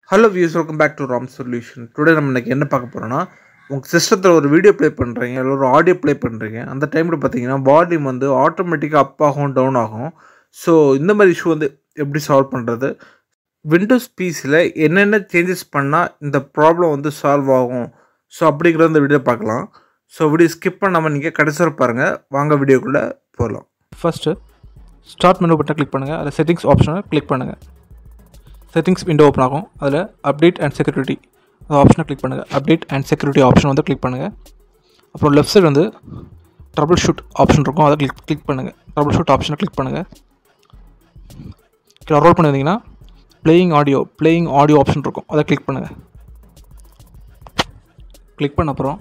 hello views welcome back to Ram solution today நம்ம இன்னைக்கு என்ன பார்க்க போகிறோன்னா உங்கள் சிஸ்டத்தில் ஒரு வீடியோ ப்ளே பண்ணுறீங்க இல்லை ஒரு ஆடியோ ப்ளே பண்ணுறீங்க அந்த டைமில் பார்த்தீங்கன்னா வால்யூம் வந்து ஆட்டோமேட்டிக்காக அப் ஆகும் டவுன் ஆகும் ஸோ இந்த மாதிரி இஷ்யூ வந்து எப்படி சால்வ் பண்ணுறது விண்டோஸ் பிசியில் என்னென்ன சேஞ்சஸ் பண்ணால் இந்த ப்ராப்ளம் வந்து சால்வ் ஆகும் ஸோ அப்படிங்கிற இந்த வீடியோ பார்க்கலாம் ஸோ வீடியோ ஸ்கிப் பண்ணாமல் நீங்கள் கடைசியில் பாருங்கள் வாங்க வீடியோக்குள்ளே போகலாம் ஃபஸ்ட்டு ஸ்டார்ட் மெனு பட்டனை கிளிக் பண்ணுங்கள் அதில் செட்டிங்ஸ் ஆப்ஷனை கிளிக் பண்ணுங்கள் செட்டிங்ஸ் விண்டோ ஓப்பன் ஆகும் அதில் அப்டேட் அண்ட் செக்யூரிட்டி அந்த ஆப்ஷனை கிளிக் பண்ணுங்கள் அப்டேட் அண்ட் செக்யூரிட்டி ஆப்ஷன் வந்து கிளிக் பண்ணுங்கள் அப்புறம் லெஃப்ட் சைடு வந்து ட்ரபிள் ஷூட் ஆப்ஷன் இருக்கும் அதை கிளிக் கிளிக் பண்ணுங்கள் ட்ரபிள் ஷூட் ஆப்ஷனை கிளிக் பண்ணுங்கள் கீழே ரோல் பண்ணியிருந்தீங்கன்னா playing audio playing audio option இருக்கும் அதை கிளிக் பண்ணுங்கள் கிளிக் பண்ண அப்புறம்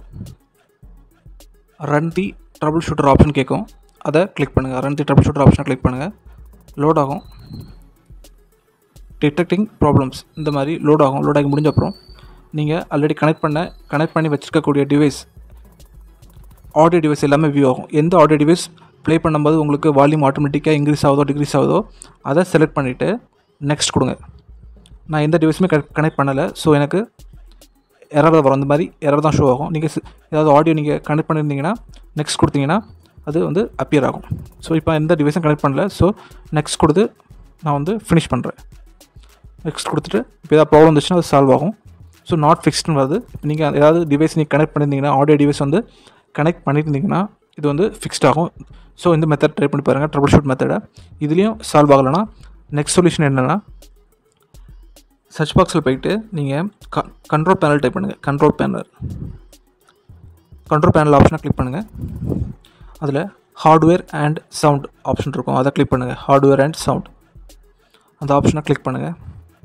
run the troubleshooter option கேட்கும் அதை கிளிக் பண்ணுங்கள் ரன் தி ட்ரபிள் ஷூட்டர் ஆப்ஷனை கிளிக் பண்ணுங்கள் லோட் ஆகும் டிடெக்டிங் ப்ராப்ளம்ஸ் இந்த மாதிரி லோட் ஆகும் லோட் ஆகி முடிஞ்ச அப்புறம் நீங்கள் ஆல்ரெடி கனெக்ட் பண்ண கனெக்ட் பண்ணி வச்சுருக்கக்கூடிய டிவைஸ் ஆடியோ டிவைஸ் எல்லாமே வியூ ஆகும் எந்த ஆடியோ டிவைஸ் ப்ளே பண்ணும்போது உங்களுக்கு வால்யூம் ஆட்டோமேட்டிக்காக இன்க்ரீஸ் ஆகுதோ டிக்ரீஸ் ஆகுதோ அதை செலக்ட் பண்ணிவிட்டு நெக்ஸ்ட் கொடுங்க நான் எந்த டிவைஸுமே கனெக்ட் பண்ணலை ஸோ எனக்கு எரர் தான் வரும் அந்த மாதிரி எரர் தான் ஷோ ஆகும் நீங்கள் ஏதாவது ஆடியோ நீங்கள் கனெக்ட் பண்ணியிருந்தீங்கன்னா நெக்ஸ்ட் கொடுத்தீங்கன்னா அது வந்து அப்பியர் ஆகும் ஸோ இப்போ எந்த டிவைஸும் கனெக்ட் பண்ணல ஸோ நெக்ஸ்ட் கொடுத்து நான் வந்து ஃபினிஷ் பண்ணுறேன் நெக்ஸ்ட் கொடுத்துட்டு இப்போ ஏதாவது ப்ராப்ளம் வந்துச்சுன்னா அது சால்வ் ஆகும் ஸோ நாட் ஃபிக்ஸ்டுன்னு வருது இப்போ நீங்கள் ஏதாவது டிவைஸ் நீங்கள் கனெக்ட் பண்ணியிருந்தீங்கன்னா ஆடியோ டிவைஸ் வந்து கனெக்ட் பண்ணியிருந்தீங்கன்னா இது வந்து ஃபிக்ஸ்ட் ஆகும் ஸோ இந்த மெத்தட் ட்ரை பண்ணி பாருங்கள் ட்ரபிள் ஷூட் மெத்தடை இதுலேயும் சால்வ் ஆகலைன்னா நெக்ஸ்ட் சொல்யூஷன் என்னென்னா சர்ச் பாக்ஸில் போயிட்டு நீங்கள் க கண்ட்ரோல் பேனல் டைப் பண்ணுங்கள் கண்ட்ரோல் பேனல் கண்ட்ரோல் பேனல் ஆப்ஷனை கிளிக் பண்ணுங்கள் அதில் ஹார்ட்வேர் அண்ட் சவுண்ட் ஆப்ஷன் இருக்கும் அதை கிளிக் பண்ணுங்கள் ஹார்ட்வேர் அண்ட் சவுண்ட் அந்த ஆப்ஷனை கிளிக் பண்ணுங்கள்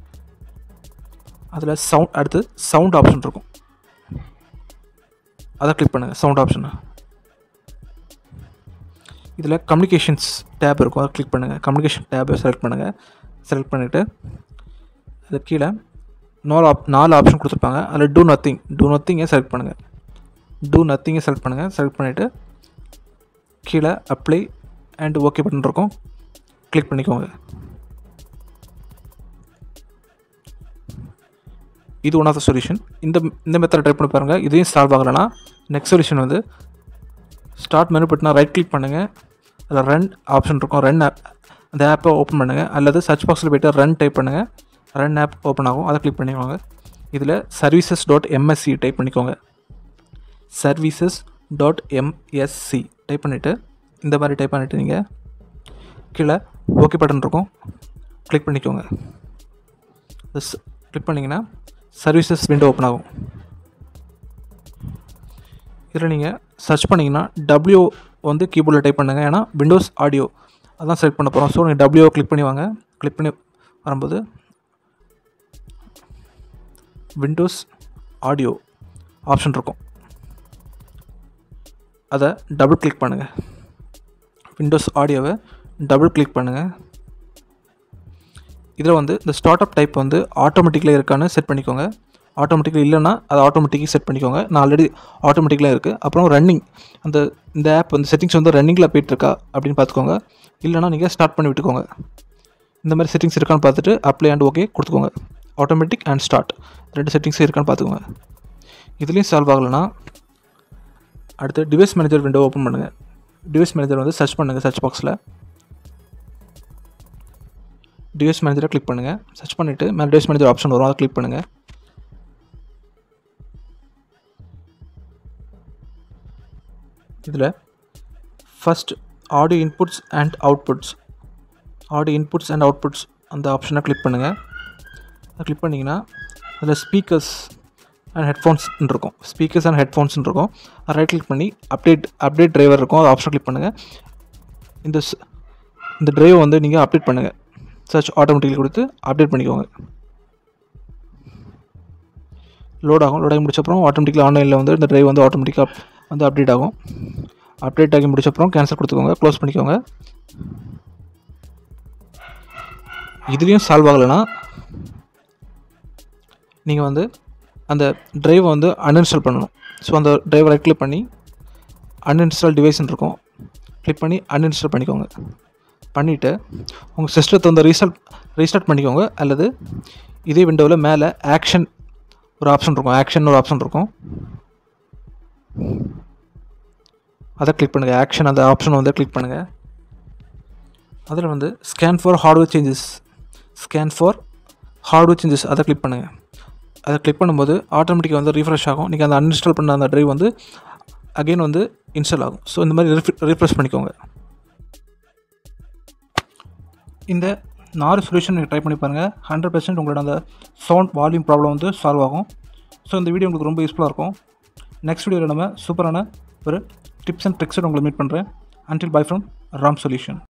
அதில் சவுண்ட் அடுத்து சவுண்ட் ஆப்ஷன் இருக்கும் அதை கிளிக் பண்ணுங்கள் சவுண்ட் ஆப்ஷனை இதில் கம்யூனிகேஷன்ஸ் டேப் இருக்கும் அதை கிளிக் பண்ணுங்கள் கம்யூனிகேஷன் டேப்பை செலக்ட் பண்ணுங்கள் செலக்ட் பண்ணிவிட்டு அது கீழே நாலு ஆப் நாலு ஆப்ஷன் கொடுத்துருப்பாங்க அதில் டூ நத்திங் டூ நத்திங்கை செலக்ட் பண்ணுங்கள் டூ நத்திங்கை செலக்ட் பண்ணுங்கள் செலக்ட் பண்ணிவிட்டு கீழே அப்ளை அண்ட் ஓகே பட்டன் இருக்கும் கிளிக் பண்ணிக்கோங்க இது ஒன் ஆஃப் த சொல்யூஷன் இந்த இந்த மெத்தட் ட்ரை பண்ணி பாருங்கள் இதையும் சால்வ் ஆகலைன்னா நெக்ஸ்ட் சொல்யூஷன் வந்து ஸ்டார்ட் மெனு பட்டினா ரைட் கிளிக் பண்ணுங்கள் அதில் ரன் ஆப்ஷன் இருக்கும் ரன் ஆப் அந்த ஆப்பை ஓப்பன் பண்ணுங்கள் அல்லது சர்ச் பாக்ஸில் போய்ட்டு ரன் டைப் பண்ணுங்கள் ரன் ஆப் ஓப்பன் ஆகும் அதை கிளிக் பண்ணிக்கோங்க இதில் சர்வீசஸ் டாட் எம்எஸ்சி டைப் பண்ணிக்கோங்க சர்வீசஸ் டாட் எம்எஸ்சி டைப் பண்ணிவிட்டு இந்த மாதிரி டைப் பண்ணிவிட்டு நீங்கள் கீழே ஓகே பட்டன் இருக்கும் கிளிக் பண்ணிக்கோங்க கிளிக் பண்ணிங்கன்னா சர்வீசஸ் விண்டோ ஓப்பன் ஆகும் இதில் நீங்கள் சர்ச் பண்ணிங்கன்னா டபிள்யூ வந்து கீபோர்டில் டைப் பண்ணுங்கள் ஏன்னா விண்டோஸ் ஆடியோ அதான் செலக்ட் பண்ண போகிறோம் ஸோ நீங்கள் டபிள்யூ கிளிக் பண்ணி வாங்க கிளிக் பண்ணி வரும்போது விண்டோஸ் ஆடியோ ஆப்ஷன் இருக்கும் அதை டபுள் கிளிக் பண்ணுங்கள் விண்டோஸ் ஆடியோவை டபுள் கிளிக் பண்ணுங்கள் இதில் வந்து இந்த ஸ்டார்ட் அப் டைப் வந்து ஆட்டோமேட்டிக்கில் இருக்கான்னு செட் பண்ணிக்கோங்க ஆட்டோமேட்டிக்கில் இல்லைன்னா அதை ஆட்டோமேட்டிக்காக செட் பண்ணிக்கோங்க நான் ஆல்ரெடி ஆட்டோமேட்டிக்கில் இருக்குது அப்புறம் ரன்னிங் அந்த இந்த ஆப் வந்து செட்டிங்ஸ் வந்து ரன்னிங்கில் போயிட்டுருக்கா அப்படின்னு பார்த்துக்கோங்க இல்லைனா நீங்கள் ஸ்டார்ட் பண்ணி விட்டுக்கோங்க இந்த மாதிரி செட்டிங்ஸ் இருக்கான்னு பார்த்துட்டு அப்ளை அண்ட் ஓகே கொடுத்துக்கோங்க ஆட்டோமேட்டிக் அண்ட் ஸ்டார்ட் ரெண்டு செட்டிங்ஸ் இருக்கான்னு பார்த்துக்கோங்க இதுலேயும் சால்வ் ஆகலைன்னா அடுத்து டிவைஸ் மேனேஜர் விண்டோ ஓப்பன் பண்ணுங்கள் டிவைஸ் மேனேஜர் வந்து சர்ச் பண்ணுங்கள் சர்ச் பாக்ஸில் டிவைஸ் மேனேஜரை கிளிக் பண்ணுங்கள் சர்ச் பண்ணிவிட்டு மேலே டிவைஸ் மேனேஜர் ஆப்ஷன் வரும் அதை கிளிக் பண்ணுங்கள் இதில் first audio inputs and outputs audio inputs and outputs அந்த ஆப்ஷனை கிளிக் பண்ணுங்கள் அதை கிளிக் பண்ணிங்கன்னா அதில் ஸ்பீக்கர்ஸ் அண்ட் ஹெட்ஃபோன்ஸ் இருக்கும் ஸ்பீக்கர்ஸ் அண்ட் ஹெட்ஃபோன்ஸ் இருக்கும் அதை ரைட் கிளிக் பண்ணி அப்டேட் அப்டேட் டிரைவர் இருக்கும் அதை ஆப்ஷன் கிளிக் பண்ணுங்கள் இந்த இந்த ட்ரைவ் வந்து நீங்கள் அப்டேட் பண்ணுங்கள் சர்ச் ஆட்டோமேட்டிக்கலி கொடுத்து அப்டேட் பண்ணிக்கோங்க லோட் ஆகும் லோட் ஆகி முடிச்சப்பறம் ஆட்டோமேட்டிக்கலி ஆன்லைனில் வந்து இந்த ட்ரைவ் வந்து ஆட்டோமேட்டிக்காக வந்து அப்டேட் ஆகும் அப்டேட் ஆகி முடிச்சப்பறம் கேன்சல் கொடுத்துக்கோங்க க்ளோஸ் பண்ணிக்கோங்க இதுலேயும் சால்வ் ஆகலைன்னா நீங்கள் வந்து அந்த ட்ரைவை வந்து அன்இன்ஸ்டால் பண்ணணும் ஸோ அந்த ட்ரைவை ரைட் கிளிக் பண்ணி அன்இன்ஸ்டால் டிவைஸ்ன்னு இருக்கும் கிளிக் பண்ணி அன்இன்ஸ்டால் பண்ணிக்கோங்க பண்ணிவிட்டு உங்கள் சிஸ்டத்தை வந்து ரீஸ்டார்ட் ரீஸ்டார்ட் பண்ணிக்கோங்க அல்லது இதே விண்டோவில் மேலே ஆக்ஷன் ஒரு ஆப்ஷன் இருக்கும் ஆக்ஷன் ஒரு ஆப்ஷன் இருக்கும் அதை கிளிக் பண்ணுங்கள் ஆக்ஷன் அந்த ஆப்ஷனை வந்து கிளிக் பண்ணுங்கள் அதில் வந்து scan for hardware changes scan for hardware changes அதை கிளிக் பண்ணுங்கள் அதை கிளிக் பண்ணும்போது ஆட்டோமேட்டிக்காக வந்து ரீஃப்ரெஷ் ஆகும் நீங்கள் அந்த அன்இன்ஸ்டால் பண்ண அந்த ட்ரைவ் வந்து அகெயின் வந்து இன்ஸ்டால் ஆகும் ஸோ இந்த மாதிரி ரீஃப்ரெஷ் பண்ணிக்கோங்க இந்த நாலு சொல்யூஷன் நீங்கள் ட்ரை பண்ணி பாருங்கள் ஹண்ட்ரட் பர்சன்ட் உங்களோட அந்த சவுண்ட் வால்யூம் ப்ராப்ளம் வந்து சால்வ் ஆகும் ஸோ இந்த வீடியோ உங்களுக்கு ரொம்ப யூஸ்ஃபுல்லாக இருக்கும் நெக்ஸ்ட் வீடியோவில் நம்ம சூப்பரான ஒரு டிப்ஸ் அண்ட் ட்ரிக்ஸோட உங்களை மீட் பண்ணுறேன் until bye from Ram solution